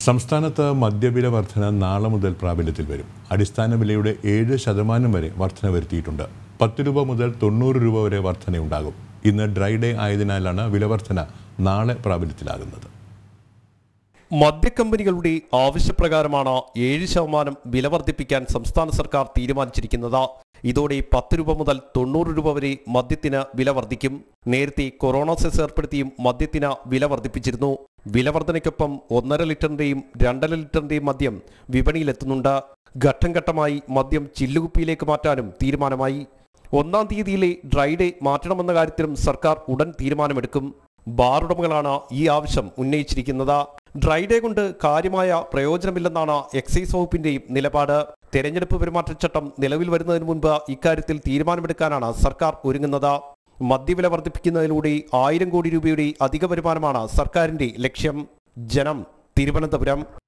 സംസ്ഥാനത്ത് മദ്യവില വർധന നാളെ മുതൽ പ്രാബല്യത്തിൽ വരും അടിസ്ഥാന വിലയുടെ ഏഴ് ശതമാനം വരെ വർധന വരുത്തിയിട്ടുണ്ട് പത്ത് രൂപ മുതൽ തൊണ്ണൂറ് രൂപ വരെ വർധനയുണ്ടാകും ഇന്ന് ഡ്രൈ ഡേ ആയതിനാലാണ് വില വർധന നാളെ പ്രാബല്യത്തിലാകുന്നത് മദ്യക്കമ്പനികളുടെ ആവശ്യപ്രകാരമാണ് ഏഴ് ശതമാനം വില വർദ്ധിപ്പിക്കാൻ സംസ്ഥാന സർക്കാർ തീരുമാനിച്ചിരിക്കുന്നത് ഇതോടെ പത്ത് രൂപ മുതൽ തൊണ്ണൂറ് രൂപ വരെ മദ്യത്തിന് വില വർദ്ധിക്കും നേരത്തെ കൊറോണ സെസ് ഏർപ്പെടുത്തിയും മദ്യത്തിന് വില വർദ്ധിപ്പിച്ചിരുന്നു വില വർധനയ്ക്കൊപ്പം ഒന്നര ലിറ്ററിന്റെയും രണ്ടര ലിറ്ററിന്റെയും മദ്യം വിപണിയിലെത്തുന്നുണ്ട് ഘട്ടം ഘട്ടമായി മദ്യം ചില്ലുകുപ്പിയിലേക്ക് മാറ്റാനും തീരുമാനമായി ഒന്നാം തീയതിയിലെ ഡ്രൈ ഡേ മാറ്റണമെന്ന കാര്യത്തിലും സർക്കാർ ഉടൻ തീരുമാനമെടുക്കും ബാർ ഉടമകളാണ് ഈ ആവശ്യം ഉന്നയിച്ചിരിക്കുന്നത് ഡ്രൈ ഡേ കൊണ്ട് കാര്യമായ പ്രയോജനമില്ലെന്നാണ് എക്സൈസ് വകുപ്പിന്റെയും നിലപാട് തെരഞ്ഞെടുപ്പ് പെരുമാറ്റച്ചട്ടം നിലവിൽ വരുന്നതിന് മുൻപ് ഇക്കാര്യത്തിൽ തീരുമാനമെടുക്കാനാണ് സർക്കാർ ഒരുങ്ങുന്നത് മദ്യവില വർദ്ധിപ്പിക്കുന്നതിലൂടെ ആയിരം കോടി രൂപയുടെ അധിക വരുമാനമാണ് സർക്കാരിന്റെ ലക്ഷ്യം ജനം തിരുവനന്തപുരം